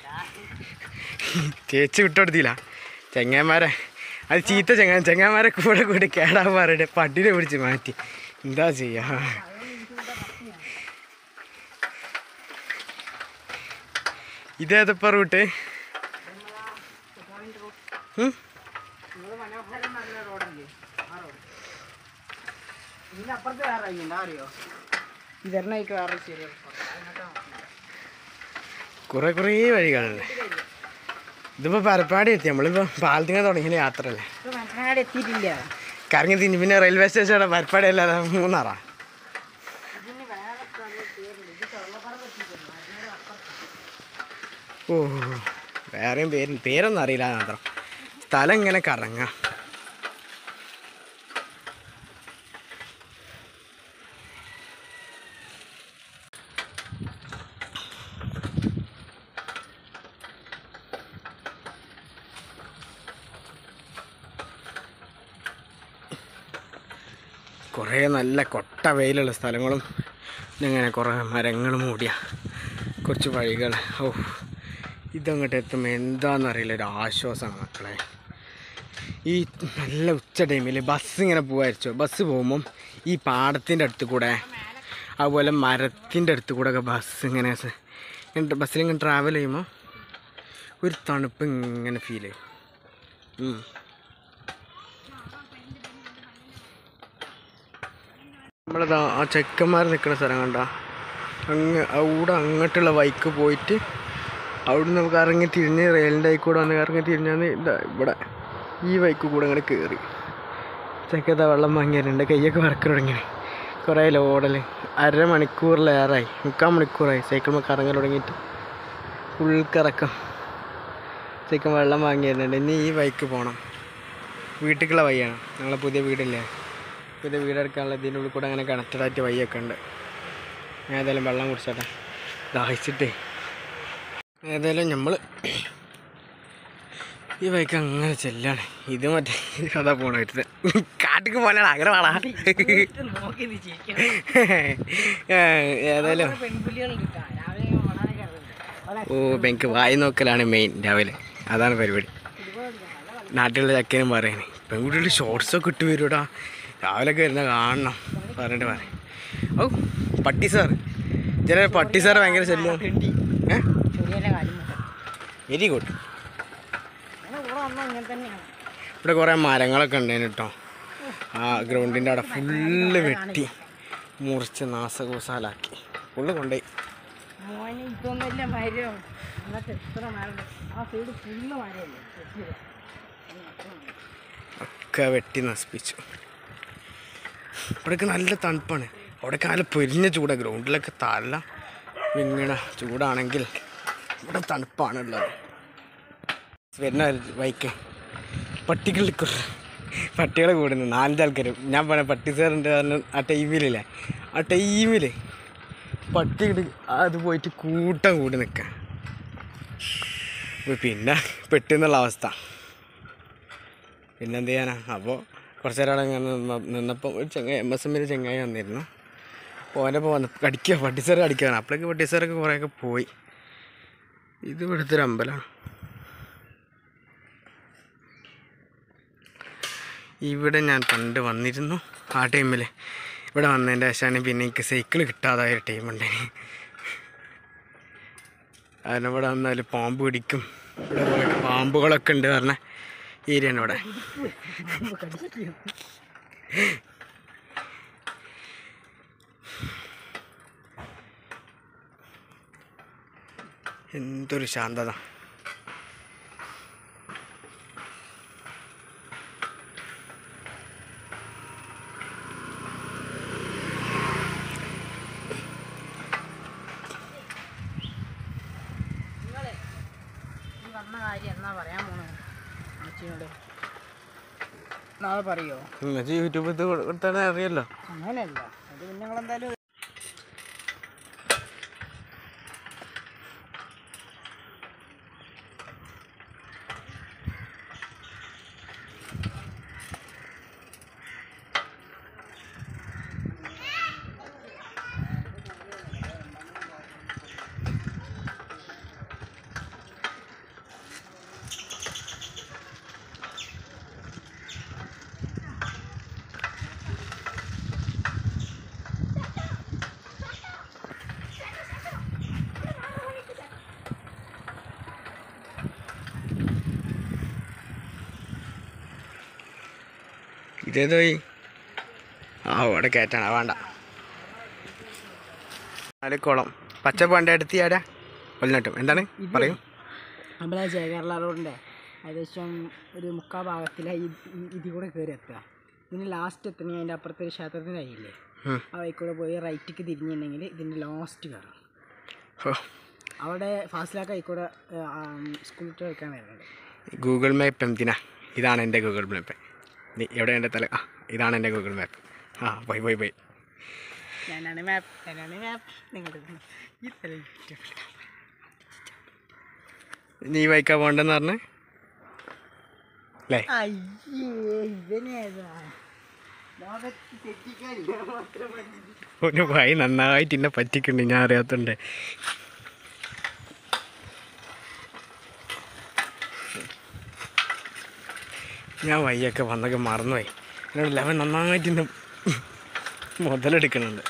ചേച്ചി വിട്ടുകൊടുത്തില്ല ചെങ്ങാന്മാരെ അത് ചീത്ത ചെങ്ങാൻ ചെങ്ങാന്മാരെ കൂടെ കൂടി കേടാൻ പറയട്ടെ പട്ടിനെ പിടിച്ച് മാറ്റി എന്താ ചെയ്യാ ഇതേതപ്പ റൂട്ട് ഉം? നിങ്ങൾ മനോഹരം നല്ല റോഡല്ലേ ആ റോഡ് ഇതിൻ്റെ അപ്പുറത്ത് വേറെ വഴി എന്താ അറിയോ ഇതെണ്ണയ്ക്ക് വേറെ ശരി കുറെ കുറേ വഴികളുണ്ട് ഇതിപ്പോ പരപ്പാടി എത്തി നമ്മളിപ്പോ പാലത്തിങ്ങനെ തുടങ്ങിയ യാത്രയല്ലേ ഇപ്പൊ മറ്റനാട് എത്തിയിട്ടില്ല കറങ്ങി തിരിഞ്ഞ് പിന്നെ റെയിൽവേ സ്റ്റേഷൻ പരപ്പാടി അല്ലാതെ മൂന്നാറാ ഇതിന് വേറെ സ്ഥലം പേരുണ്ട് ഇത് ചുള്ളപ്പറമ്പ് എത്തിയിട്ടുണ്ട് മറ്റനാട് അപ്പുറത്ത് ഓ വേറെയും പേര് പേരൊന്നും അറിയില്ല മാത്രം സ്ഥലം ഇങ്ങനെ കറങ്ങാം കുറേ നല്ല കൊട്ട വെയിലുള്ള സ്ഥലങ്ങളും പിന്നെ ഇങ്ങനെ കുറേ മരങ്ങൾ മൂടിയ കുറച്ച് വഴികൾ ഓ ഇതങ്ങോട്ട് എത്തുമ്പോൾ എന്താണെന്നറിയില്ല ഒരു ആശ്വാസമാണ് മക്കളെ ഈ നല്ല ഉച്ച ടൈമിൽ ബസ് ഇങ്ങനെ പോകാതിരിച്ചോ ബസ് പോകുമ്പം ഈ പാടത്തിൻ്റെ അടുത്ത് കൂടെ അതുപോലെ മരത്തിൻ്റെ അടുത്ത് കൂടെ ഒക്കെ ബസ് ഇങ്ങനെ സ- ഇങ്ങനെ ബസ്സിൽ ഇങ്ങനെ ട്രാവൽ ചെയ്യുമ്പോൾ ഒരു തണുപ്പ് ഇങ്ങനെ ഫീൽ ചെയ്യും ഉം. നമ്മളിതാ ആ ചെക്കന്മാർ നിൽക്കുന്ന സ്ഥലം കണ്ട അങ്ങ് അവിടെ അങ്ങോട്ടുള്ള വൈക്ക് പോയിട്ട് അവിടെ നമുക്ക് ഇറങ്ങി തിരിഞ്ഞ് റെയിലിൻ്റെ ആയി കൂടെ വന്ന് ഇറങ്ങി തിരിഞ്ഞാന്ന് ഇതാ ഇവിടെ ഈ വൈക്ക് കൂടെ അങ്ങോട്ട് കയറി ചെക്കത്ത വെള്ളം വാങ്ങിയാലുണ്ട് കയ്യൊക്കെ വറക്കി തുടങ്ങി കുറേ ലോഡൽ അരമണിക്കൂറിലേറായി മുക്കാൽ മണിക്കൂറായി സൈക്കിൾ കറങ്ങൽ തുടങ്ങിയിട്ട് ഫുൾ കറക്കം ചെക്കൻ വെള്ളം വാങ്ങിയിരുന്നുണ്ട് ഇനി ഈ വൈക്ക് പോകണം വീട്ടിലേക്കുള്ള വഴിയാണ് ഞങ്ങളെ പുതിയ വീടില്ലേ പുതിയ വീടെടുക്കാനുള്ള ഇതിൻ്റെ ഉള്ളിൽ കൂടെ അങ്ങനെ കണക്റ്റഡ് ആയിട്ട് വഴിയൊക്കെ ഉണ്ട് ഞാൻ ഏതായാലും വെള്ളം കുടിച്ചോട്ടെ ദാഹിച്ചിട്ടേ ഏതായാലും നമ്മൾ ഈ ബൈക്ക് അങ്ങനെ ചെല്ലാണ് ഇത് മറ്റേ കഥ പോണായിട്ട് കാട്ടിക്ക് പോലാണ് അങ്ങനെ വേണ നോക്കി ഇത് ചിരിക്കണം ഏതായാലും പെൺപുലികളുണ്ട് ട്ടാ. രാവിലെ ഞാൻ ഓടാനൊക്കെ ഇറങ്ങുന്നുണ്ട്. ഓ ബെങ്ക് വായി നോക്കലാണ് മെയിൻ രാവിലെ അതാണ് പരിപാടി ഇതുപോലെ ഉണ്ട്. നല്ല വെള്ളം. നാട്ടിലുള്ള ചക്കനും പറയണേ പെൺകുട്ടികൾ ഷോർട്സൊക്കെ ഇട്ട് വരൂടാ രാവിലെയൊക്കെ വരുന്ന കാണണം പറഞ്ഞിട്ട് പറയും ഓ പട്ടി സാർ ചില പട്ടി സാർ ഭയങ്കര ശല്യം കിണ്ടി. ഏ ചൊറിയൻ്റെ കാര്യം നോക്കാം. വെരി ഗുഡ് അങ്ങനെ കൂടെ വന്നാൽ ഇങ്ങനെ തന്നെയാണ് ഇവിടെ കുറേ മരങ്ങളൊക്കെ ഉണ്ടായിരുന്നു കേട്ടോ ആ ഗ്രൗണ്ടിൻ്റെ അവിടെ ഫുള്ള് വെട്ടി മുറിച്ച് നാസകൂസാലാക്കി ഫുള്ള് കൊണ്ടുപോയി മോനെ ഇതൊന്നുമില്ല മരം എന്നിട്ട് എത്ര മരം ആ സൈഡ് ഫുള്ള് മരമല്ലേ തെറ്റിയത്. ഒക്കെ വെട്ടി നശിപ്പിച്ചു ഇവിടെയൊക്കെ നല്ല തണുപ്പാണ് അവിടെയൊക്കെ നല്ല പൊരിഞ്ഞ ചൂടാണ് ഗ്രൗണ്ടിലൊക്കെ തല വിങ്ങണ ചൂടാണെങ്കിൽ ഇവിടെ തണുപ്പാണ് ഉള്ളത് വരുന്ന ബൈക്ക് പട്ടികൾ പട്ടികളെ കൂടുന്നു നാലഞ്ച് ആൾക്കാർ ഞാൻ പറഞ്ഞ പട്ടി സാറുണ്ട് പറഞ്ഞ ആ ടൈമിലില്ലേ ആ ടൈമിൽ പട്ടികൾ അത് പോയിട്ട് കൂട്ടം കൂടി നിൽക്കുക പിന്നെ പെട്ടെന്നുള്ള അവസ്ഥ പിന്നെ എന്ത് ചെയ്യാനാ അപ്പോൾ കുറച്ച് നേരം അവിടെ ഇങ്ങനെ നിന്ന നിന്നപ്പോൾ ഒരു ചെങ്ങായി എം എസ് എമ്മിൽ ചെങ്ങായി വന്നിരുന്നു അപ്പോൾ അവൻ്റെ ഇപ്പോൾ വന്ന് കടിക്കുക പട്ടിസാറ് കടിക്കുകയാണ് അപ്പോഴേക്ക് പട്ടിസാറൊക്കെ കുറേയൊക്കെ പോയി ഇത് ഇവിടുത്തെ ഒരു അമ്പലമാണ് ഇവിടെ ഞാൻ പണ്ട് വന്നിരുന്നു ആ ടൈമിൽ ഇവിടെ വന്നതിൻ്റെ ശേഷമാണ് പിന്നെ എനിക്ക് സൈക്കിൾ കിട്ടാതായ ഒരു ടൈമുണ്ട് കാരണം ഇവിടെ വന്നാൽ പാമ്പ് പിടിക്കും ഇവിടെ കുറേ പാമ്പുകളൊക്കെ ഉണ്ട് പറഞ്ഞ ഏരിയയാണ് ഇവിടെ എന്തൊരു ശാന്തത നിങ്ങളെ ഈ വന്ന കാര്യം എന്നാ പറയാൻ പോണേ അമ്മച്ചിനോട് നാളെ പറയോ എന്നുവെച്ച് യൂട്യൂബിൽ കൊടുത്താൽ അറിയാലോ അങ്ങനെയല്ല അത് പിന്നെ ഞങ്ങളെന്തായാലും ഇതേതോ ഈ ആ അവിടെ കയറ്റാണ് വേണ്ട നാല് കുളം പച്ച പണ്ട് അടുത്ത് ആരാ കൊല്ലട്ടും എന്താണ് പറയൂ നമ്മളെ ജയകേരള റോഡിൻ്റെ ഏകദേശം ഒരു മുക്കാ ഭാഗത്തിലായി ഇതിൽ കൂടെ കയറി എത്തുക ഇതിന് ലാസ്റ്റ് എത്തണ അതിൻ്റെ അപ്പുറത്തെ ഒരു ക്ഷേത്രത്തിൻ്റെ അരിയില്ലേ ഉം. ആ വഴിക്കൂടെ പോയി റൈറ്റിക്ക് തിരിഞ്ഞിട്ടുണ്ടെങ്കിൽ ഇതിൻ്റെ ലാസ്റ്റ് കയറും ഓ അവിടെ ഫാസിലാക്ക് ആയിക്കൂടെ സ്കൂൾ വിട്ട് വെക്കാൻ വരുന്നുണ്ട് ഗൂഗിൾ മാപ്പ് എന്തിനാ ഇതാണ് എൻ്റെ ഗൂഗിൾ മാപ്പ് നീ എവിടെ എൻ്റെ തല ആ ഇതാണ് എൻ്റെ ഗൂഗിൾ മാപ്പ് ആ പോയി പോയി പോയി ഞാനാണ് മാപ്പ് ഞാനാണ് മാപ്പ് നിങ്ങളുടെ ഈ തല ഇഷ്ടപ്പെട്ട നീ ബൈക്കാ പോകണ്ടെന്ന് പറഞ്ഞ് അല്ലേ അയ്യേ ഇവനേതാ ലോകത്ത് തെറ്റിക്കാനില്ല മാത്രം മതി ഒരു ഭായി നന്നായിട്ട് എന്നെ പറ്റിക്കുന്നുണ്ട് ഞാൻ അറിയാത്തോണ്ട് ഞാൻ വയ്യൊക്കെ വന്നൊക്കെ മറന്നുപോയി എന്നോട് ലെവൻ നന്നായിട്ട് ഇന്ന് മുതലെടുക്കുന്നുണ്ട്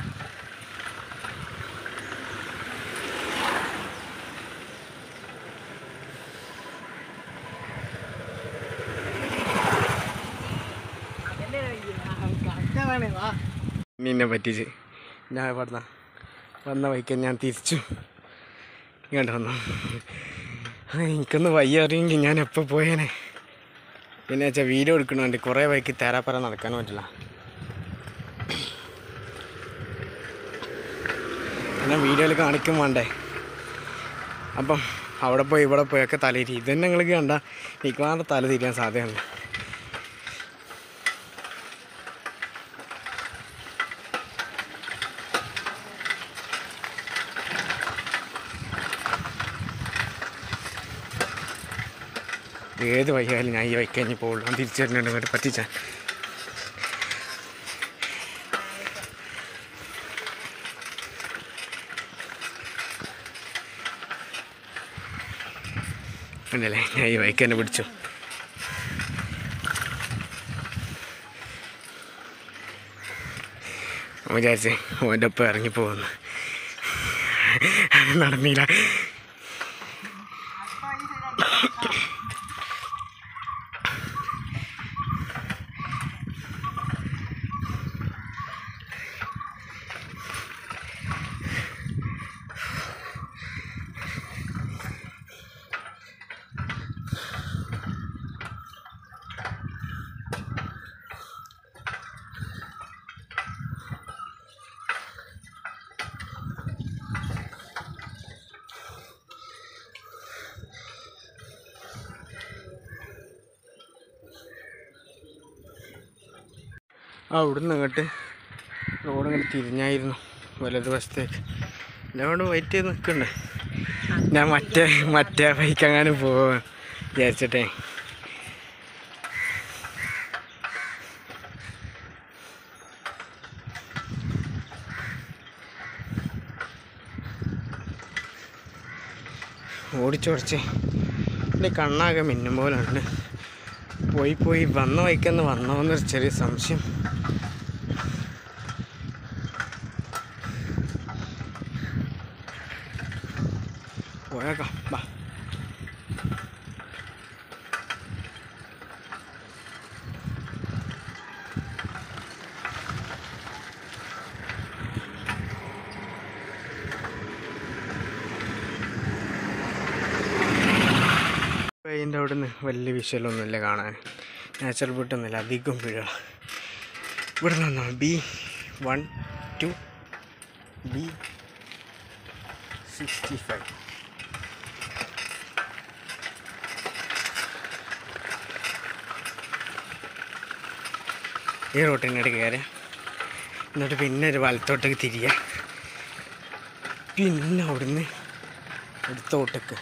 അതല്ലേ കറക്റ്റാണ് വാ നിന്നെ പറ്റിച്ച് ഞാൻ പറഞ്ഞ വന്ന വൈക്ക് ഞാൻ തിരിച്ചു ഇങ്ങോട്ട് വന്നു ആ, എനിക്കൊന്ന് വയ്യ അറിയെങ്കിൽ ഞാൻ എപ്പോൾ പോയേനെ പിന്നെ വെച്ചാൽ വീഡിയോ എടുക്കണുണ്ട് കുറേ വൈക്ക് തേരാപ്പറ നടക്കാൻ പറ്റില്ല പിന്നെ വീഡിയോയിൽ കാണിക്കും വേണ്ടേ അപ്പം അവിടെ പോയി ഇവിടെ പോയൊക്കെ തലയിരി ഇത് തന്നെ നിങ്ങൾക്ക് കണ്ട എനിക്ക് മാത്രം തല തിരിയാൻ സാധ്യതയുണ്ട് ഏത് വയ്യാലും ഞാൻ ഈ വൈക്ക് കഴിഞ്ഞ് പോകുള്ളൂ ഞാൻ തിരിച്ചു വരുന്നുണ്ട് ഇങ്ങോട്ട് പറ്റിച്ചാൻ ഉണ്ടല്ലേ ഞാൻ ഈ വൈക്ക് തന്നെ പിടിച്ചു അവൻ വിചാരിച്ച് ഓൻ്റെ ഒപ്പം ഇറങ്ങിപ്പോകുന്നു നടന്നില്ല അവിടുന്ന് ഇങ്ങോട്ട് റോഡ് ഇങ്ങോട്ട് തിരിഞ്ഞായിരുന്നു വലതുവശത്തേക്ക് ഞാൻ അവിടെ വെയിറ്റ് ചെയ്ത് നിൽക്കുന്നുണ്ട് ഞാൻ മറ്റേ മറ്റേ ബൈക്ക് അങ്ങനെ പോവാൻ വിചാരിച്ചിട്ടേ ഓടിച്ചോടിച്ച് എൻ്റെ കണ്ണാകെ മിന്നും പോലെ ഉണ്ട് പോയി പോയി വന്ന വൈക്കെന്ന് വന്നോന്നൊരു ചെറിയ സംശയം പോയേക്കാം വാ അതിൻ്റെ അവിടെ നിന്ന് വലിയ വിഷയമൊന്നുമില്ല കാണാൻ നാച്ചുറൽ ബ്യൂട്ടൊന്നുമില്ല അധികം പിഴ ഇവിടെ നിന്നോ B one two B sixty five ഈ റോട്ടിനോട് കയറി എന്നിട്ട് പിന്നെ ഒരു വലത്തോട്ടേക്ക് തിരിയുക പിന്നെ അവിടുന്ന് അടുത്തോട്ടേക്ക്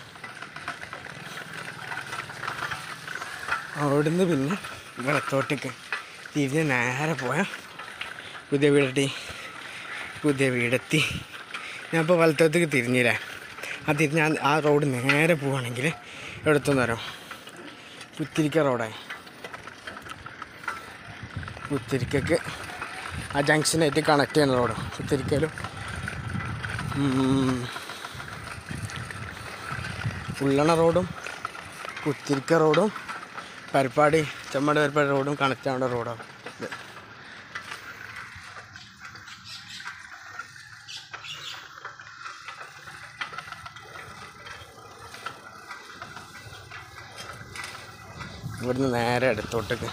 അവിടുന്ന് പിന്നെ വലത്തോട്ടേക്ക് തിരിഞ്ഞ് നേരെ പോയാൽ പുതിയ വീടെത്തി പുതിയ വീടെത്തി ഞാൻ ഇപ്പോൾ വലത്തോട്ടേക്ക് തിരിഞ്ഞില്ലേ ആ തിരിഞ്ഞ് ആ- ആ റോഡ് നേരെ പോവുകയാണെങ്കിൽ എടുത്തുനിന്ന് വരാം പുത്തിരിക്ക റോഡായി പുത്തിരിക്കക്ക് ആ ജംഗ്ഷനായിട്ട് കണക്ട് ചെയ്യുന്ന റോഡ് പുത്തിരിക്കലും ഉം, ഉള്ളണ റോഡും പുത്തിരിക്ക റോഡും പരിപ്പാടി ചെമ്മട് പരിപ്പാടി റോഡും കണക്ട് ആവേണ്ട റോഡാണ് ഇത് ഇവിടുന്ന് നേരെ അടുത്തോട്ടേക്ക്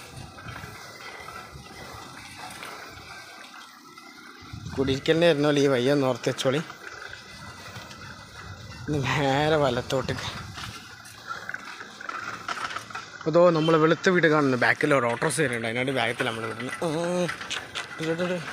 കുടിക്കലിൻ്റെ വരുന്നോളി ഈ വയ്യ നോർത്ത് വെച്ചോളി ഇനി നേരെ വലത്തോട്ടേക്ക് അതോ നമ്മൾ വെളുത്ത വീട് കാണുന്നു ബാക്കിൽ ഒരു ഓട്ടോസ് വരുന്നുണ്ട് അതിനായിട്ട് ബാഗത്തിൽ നമ്മൾ വിടുന്നു ഉം. ഇട് ഇട് ഇട്.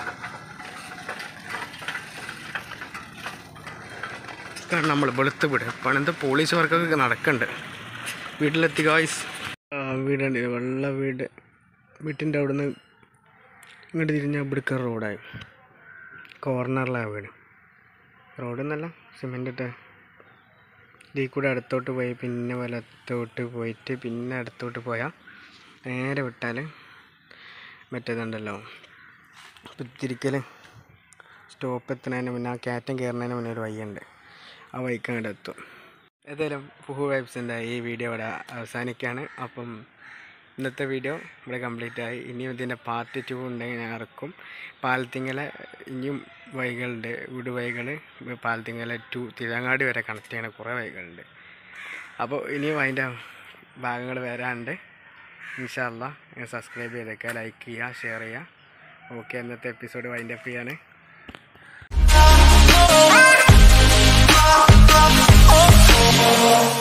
കാരണം നമ്മൾ വെളുത്ത വീട് പണിത് പോലീസ് വർക്കൊക്കെ നടക്കുന്നുണ്ട് വീട്ടിലെത്തി ഗായ്സ് ആ വീടുണ്ട് ഇത് വെള്ള വീട് വീട്ടിൻ്റെ അവിടുന്ന് ഇങ്ങോട്ട് തിരിഞ്ഞാൽ ഇവിടുത്തെ റോഡായി കോർണറിലാണ് വീട് റോഡ് എന്നല്ല സിമെൻ്റ് ഇട്ട് ഇതിൽ കൂടെ അടുത്തോട്ട് പോയി പിന്നെ വലത്തോട്ട് പോയിട്ട് പിന്നെ അടുത്തോട്ട് പോയാൽ നേരെ വിട്ടാൽ മറ്റേതുണ്ടല്ലോ പുത്തിരിക്കൽ സ്റ്റോപ്പ് എത്തുന്നതിന് മുന്നേ ആ കയറ്റം കയറുന്നതിന് മുന്നേ ഒരു വഴിയുണ്ട് ആ വഴിക്ക് അങ്ങോട്ട് എത്തും ഏതായാലും പുഹു വൈബ്സിൻ്റെ ഈ വീഡിയോ ഇവിടെ അവസാനിക്കുകയാണ് അപ്പം ഇന്നത്തെ വീഡിയോ ഇവിടെ കംപ്ലീറ്റ് ആയി ഇനിയും ഇതിൻ്റെ പാർട്ട് ടു ഉണ്ടെങ്കിൽ ഞാൻ ഇറക്കും പാലത്തിങ്ങല ഇനിയും വഴികളുണ്ട് വീട് വഴികൾ പാലത്തിങ്ങല ടു തിരങ്ങാടി വരെ കണക്ട് ചെയ്യണ കുറേ വഴികളുണ്ട് അപ്പോൾ ഇനിയും അതിൻ്റെ ഭാഗങ്ങൾ വരാനുണ്ട് ഇൻഷാല്ല സബ്സ്ക്രൈബ് ചെയ്തേക്കുക ലൈക്ക് ചെയ്യുക ഷെയർ ചെയ്യുക ഓക്കെ ഇന്നത്തെ എപ്പിസോഡ് വൈൻഡപ്പ് ചെയ്യാണ് Oh